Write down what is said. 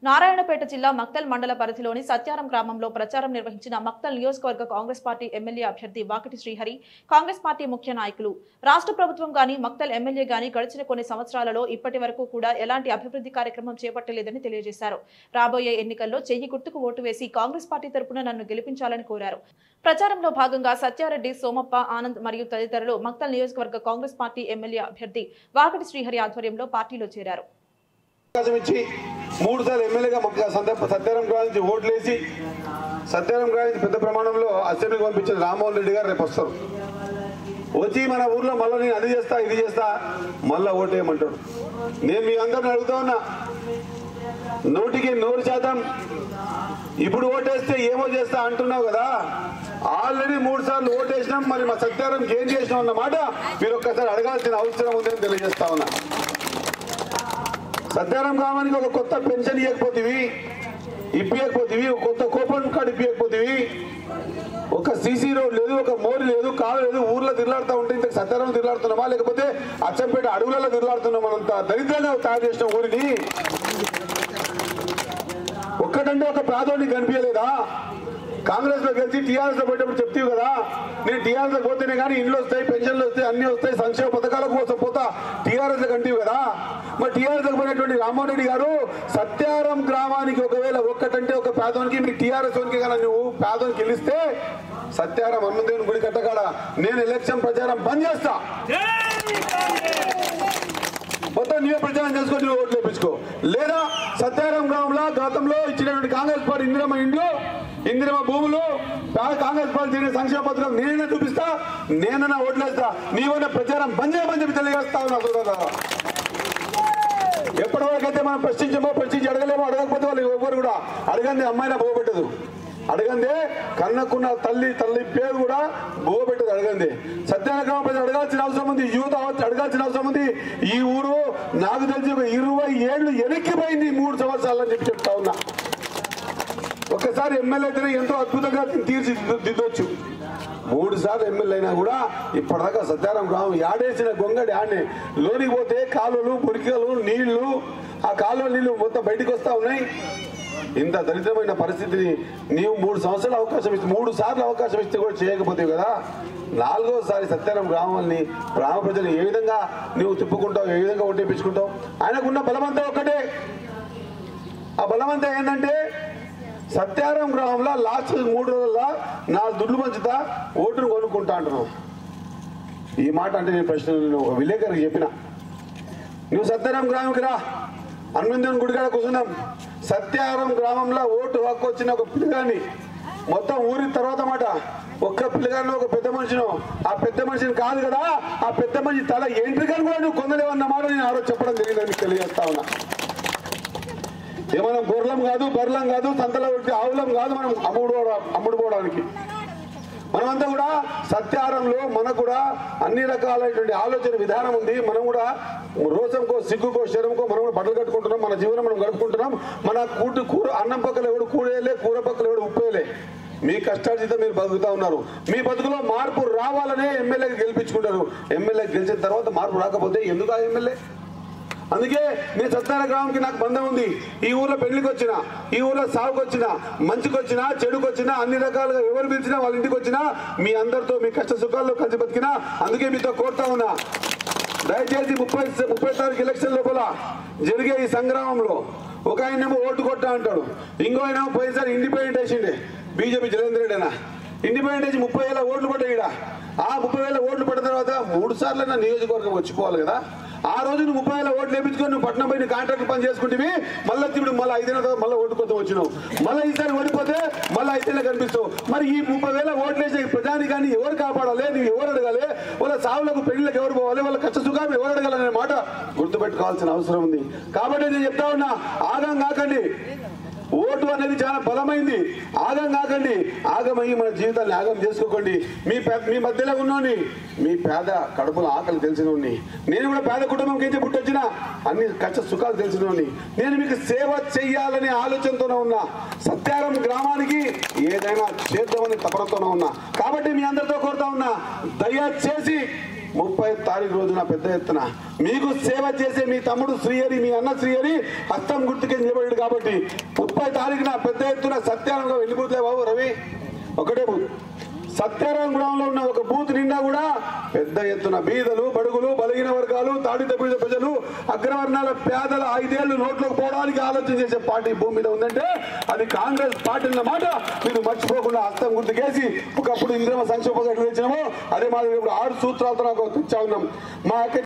నారాయణపేట జిల్లా మక్తల్ మండల పరిధిలోని సత్యారం గ్రామంలో ప్రచారం నిర్వహించిన మక్తల్ నియోజకవర్గ కాంగ్రెస్ పార్టీ ఎమ్మెల్యే అభ్యర్థి వాకిటి శ్రీహరి కాంగ్రెస్ పార్టీ ముఖ్య నాయకులు రాష్ట్ర ప్రభుత్వం గాని మక్తల్ ఎమ్మెల్యే గాని గడిచిన కొన్ని సంవత్సరాలలో ఇప్పటి వరకు కూడా ఎలాంటి అభివృద్ధి కార్యక్రమం చేపట్టలేదని తెలియజేశారు రాబోయే ఎన్నికల్లో చెయ్యి గుర్తుకు ఓటు వేసి కాంగ్రెస్ పార్టీ తరపున నన్ను గెలిపించాలని కోరారు ప్రచారంలో భాగంగా సత్యారెడ్డి సోమప్ప ఆనంద్ మరియు తదితరులు మక్తల్ నియోజకవర్గ కాంగ్రెస్ పార్టీ ఎమ్మెల్యే అభ్యర్థి వాకిటి శ్రీహరి ఆధ్వర్యంలో పార్టీలో చేరారు అవకాశం ఇచ్చి మూడు సార్లు ఎమ్మెల్యేగా మాకు సంద- సత్యారం గ్రామం నుంచి ఓట్లు వేసి సత్యారం గ్రామం నుంచి పెద్ద ప్రమాణంలో అసెంబ్లీకి పంపించిన రామ్మోహన్ రెడ్డి గారు రేపు వస్తారు వచ్చి మన ఊర్లో మళ్ళీ నేను అది చేస్తా ఇది చేస్తా మళ్ళా ఓటేయమంటాడు నేను మీ అందరిని అడుగుతా ఉన్నా నూటికి నూరు శాతం ఇప్పుడు ఓటేస్తే ఏమో చేస్తా అంటున్నావు కదా ఆల్రెడీ మూడు సార్లు ఓటేసినాం మరి మా సత్యారం ఏం చేసినాం అన్నమాట మీరు ఒక్కసారి అడగాల్సిన అవసరం ఉందని తెలియజేస్తా ఉన్నా సత్యారం గ్రామానికి ఒక కొత్త పెన్షన్ ఇవ్వకపోతేవి ఇప్పియకపోతేవి ఒక కొత్త కూపన్ కార్డు ఇప్పియకపోతేవి ఒక సీసీ రోడ్ లేదు ఒక మోరి లేదు కాలు లేదు ఊర్లో తిరలాడుతూ ఉంటే ఇంత సత్యారం తిరలాడుతున్నామా లేకపోతే అచ్చంపేట అడవులలో తిరలాడుతున్నాం అంత దరిద్రంగా తయారు చేసిన ఊరిని ఒక్కటంటే ఒక ప్రాధాన్యం కనిపించలేదా కాంగ్రెస్ లో గెలిచి టీఆర్ఎస్ లో పోయేటప్పుడు చెప్తీవి కదా నేను టీఆర్ఎస్ లో పోతేనే కానీ ఇండ్లు వస్తాయి పెన్షన్లు వస్తాయి అన్ని వస్తాయి సంక్షేమ పథకాల కోసం పోతా టీఆర్ఎస్ లో కంటివి కదా మరి టీఆర్ఎస్ లో పోయినటువంటి రామ్మోహన్ రెడ్డి గారు సత్యారం గ్రామానికి ఒకవేళ ఒక్కటంటే ఒక పేదోనికి మీకు టీఆర్ఎస్ వనికి కదా నువ్వు పేదోనికి గెలిస్తే సత్యారం హనుమంతేవుని గుడి కట్టకాడ నేను ఎలక్షన్ ప్రచారం బంద్ చేస్తా మొత్తం నీవే ప్రచారం చేసుకొని నువ్వు ఓట్లు వేపించుకో లేదా సత్యారం గ్రామంలో గతంలో ఇచ్చినటువంటి కాంగ్రెస్ పార్టీ ఇందిరమ్మ ఇండ్లు ఇందిరమ్మ భూములు పా- కాంగ్రెస్ పార్టీ చేసిన సంక్షేమ పథకం నేనైనా చూపిస్తా నేనైనా ఓట్లేస్తా నీవైనా ప్రచారం బంద్ చేయమని చెప్పి తెలియజేస్తా ఉన్నా సోదరా ఎప్పటివరకైతే మనం ప్రశ్నించమో ప్రశ్నించి అడగలేమో అడగకపోతే వాళ్ళు ఎవ్వరు కూడా అడగంది అమ్మాయినా పోగొట్టదు అడగందే కన్నకున్న తల్లి తల్లి పేరు కూడా పోగొట్టదు అడగంది సత్యాగ్రహం ప్రజలు అడగాల్సిన అవసరం ఉంది యువత అవ- అడగాల్సిన అవసరం ఉంది ఈ ఊరు నాకు తెలిసి ఒక ఇరవై ఏళ్ళు వెనక్కిపోయింది ఈ మూడు సంవత్సరాలు అని చెప్పి చెప్తా ఉన్నా ఒక్కసారి ఎమ్మెల్యే అయితేనే ఎంతో అద్భుతంగా తీర్చిదిద్దొచ్చు మూడు సార్లు ఎమ్మెల్యే అయినా కూడా ఇప్పటిదాకా సత్యారం గ్రామం యాడేసిన గొంగడి ఆడనే లోనికి పోతే కాలువలు పురికలు నీళ్లు ఆ కాలువ నీళ్లు మొత్తం బయటికి వస్తా ఉన్నాయి ఇంత దరిద్రమైన పరిస్థితిని నీవు మూడు సంవత్సరాలు అవకాశం ఇస్తే మూడు సార్లు అవకాశం ఇస్తే కూడా చేయకపోతే కదా నాలుగోసారి సత్యారం గ్రామాన్ని గ్రామ ప్రజలు ఏ విధంగా నువ్వు తిప్పుకుంటావు ఏ విధంగా ఒట్టేపించుకుంటావు ఆయనకున్న బలమంతా ఒక్కటే ఆ బలమంతా ఏంటంటే సత్యారం గ్రామంలో లాస్ట్ మూడు రోజుల్లో నాలుగు దుడ్లు పంచుతా ఓటును కొనుక్కుంటా అంటున్నావు ఈ మాట అంటే నేను ప్రశ్న నేను ఒక విలేకరికి చెప్పిన నువ్వు సత్యారం గ్రామంకి రా హనుమంతుని గుడికాడ కూర్చున్నాం సత్యారం గ్రామంలో ఓటు హక్కు వచ్చిన ఒక పిల్లగాని మొత్తం ఊరి తర్వాత మాట ఒక్క పిల్లగాని ఒక పెద్ద మనిషిను ఆ పెద్ద మనిషిని కాదు కదా ఆ పెద్ద మనిషి తల ఎంట్రికని కూడా నువ్వు కొందలేవన్న మాట నేను ఆ రోజు చెప్పడం జరిగిందని మీకు తెలియజేస్తా ఉన్నా ఏమన్నా గొర్రెలం కాదు బర్రెలం కాదు సంతలో పెట్టి ఆవులం కాదు మనం అమ్ముడు అమ్ముడు పోవడానికి మనమంతా కూడా సత్యారంలో మనకు కూడా అన్ని రకాలైనటువంటి ఆలోచన విధానం ఉంది మనం కూడా రోజంకో సిగ్గుకో శరంకో మనం కూడా బట్టలు కట్టుకుంటున్నాం మన జీవనం మనం గడుపుకుంటున్నాం మన కూటు కూర అన్నం పక్కన ఎవడు కూడేలే కూర పక్కన ఎవడు ఉప్పేలే మీ కష్టార్జిత మీరు బతుకుతా ఉన్నారు మీ బతుకులో మార్పు రావాలనే ఎమ్మెల్యేకి గెలిపించుకుంటారు ఎమ్మెల్యే గెలిచిన తర్వాత మార్పు రాకపోతే ఎందుకు ఆ ఎమ్మెల్యే అందుకే నేను సత్యార గ్రామంకి నాకు బంధం ఉంది ఈ ఊర్లో పెళ్లికి వచ్చిన ఈ ఊర్లో సాగుకు వచ్చిన మంచికి వచ్చినా చెడుకు వచ్చినా అన్ని రకాలుగా ఎవరు పిలిచినా వాళ్ళ ఇంటికి వచ్చినా మీ అందరితో మీ కష్ట సుఖాల్లో కలిసి బతికినా అందుకే మీతో కోరుతా ఉన్నా దయచేసి ముప్పై ముప్పై తారీఖు ఎలక్షన్ లోపల జరిగే ఈ సంగ్రామంలో ఒక ఆయనేమో ఓటు కొట్టా అంటాడు ఇంకో ఆయన పోయినసారి ఇండిపెండెంట్ వేసిండే బీజేపీ జలేంద్ర రెడ్డి అన్న ఇండిపెండెంట్ వేసి ముప్పై వేల ఓట్లు పడ్డాయి ఈడ ఆ ముప్పై వేల ఓట్లు పడిన తర్వాత మూడు సార్లు నియోజకవర్గం వచ్చిపోవాలి కదా ఆ రోజు నువ్వు ముప్పై వేల ఓట్లు వేపించుకొని నువ్వు పట్నం పోయి కాంట్రాక్ట్ పని చేసుకుంటే మళ్ళీ ఇప్పుడు మళ్ళీ ఐదేళ్ళ తర్వాత మళ్ళీ ఓటు కోసం వచ్చినావు మళ్ళీ ఈసారి ఓడిపోతే మళ్ళీ ఐదేళ్ళ కనిపిస్తావు మరి ఈ ముప్పై వేల ఓట్లు వేసే ప్రజాని కానీ ఎవరు కాపాడాలి నువ్వు ఎవరు అడగాలి వాళ్ళ సావులకు పెళ్లిలకు ఎవరు పోవాలి వాళ్ళ కష్ట సుఖాలు ఎవరు అడగాలనే మాట గుర్తుపెట్టుకోవాల్సిన అవసరం ఉంది కాబట్టి నేను చెప్తా ఉన్నా ఆగం కాకండి ఓటు అనేది చాలా బలమైంది ఆగం కాకండి ఆగమయ్యి మన జీవితాన్ని ఆగం చేసుకోకండి మీ పే- మీ మధ్యలో ఉన్నోని మీ పేద కడుపులో ఆకలి తెలిసినోని నేను కూడా పేద కుటుంబం కింద పుట్టొచ్చిన అన్ని కష్ట సుఖాలు తెలిసినోని నేను మీకు సేవ చెయ్యాలనే ఆలోచనతోనే ఉన్నా సత్యారం గ్రామానికి ఏదైనా చేద్దామని తపనతోనే ఉన్నా కాబట్టి మీ అందరితో కోరుతా ఉన్నా దయచేసి ముప్పై తారీఖు రోజున పెద్ద ఎత్తున మీకు సేవ చేసే మీ తమ్ముడు శ్రీహరి మీ అన్న శ్రీహరి హస్తం గుర్తుకే నిలబడాడు కాబట్టి ముప్పై తారీఖున పెద్ద ఎత్తున సత్యానంగా వెళ్ళిపోతే బాబు రవి ఒకటే బూత్ సత్యారాయణగూడెంలో ఉన్న ఒక బూత్ నిండా కూడా పెద్ద ఎత్తున బీదలు బడుగులు బలహీన వర్గాలు తాడిత బీద ప్రజలు అగ్రవర్ణాల పేదల ఐదేళ్లు నోట్లోకి పోవడానికి ఆలోచన చేసే పార్టీ భూమి మీద ఉందంటే అది కాంగ్రెస్ పార్టీ అన్నమాట మీరు మర్చిపోకుండా హస్తం గుర్తుకేసి ఒకప్పుడు ఇంద్రమ సంక్షేమ పథకం ఇచ్చినామో అదే మాదిరి ఇప్పుడు ఆరు సూత్రాలతో నాకు తెచ్చా ఉన్నాం మా అక్క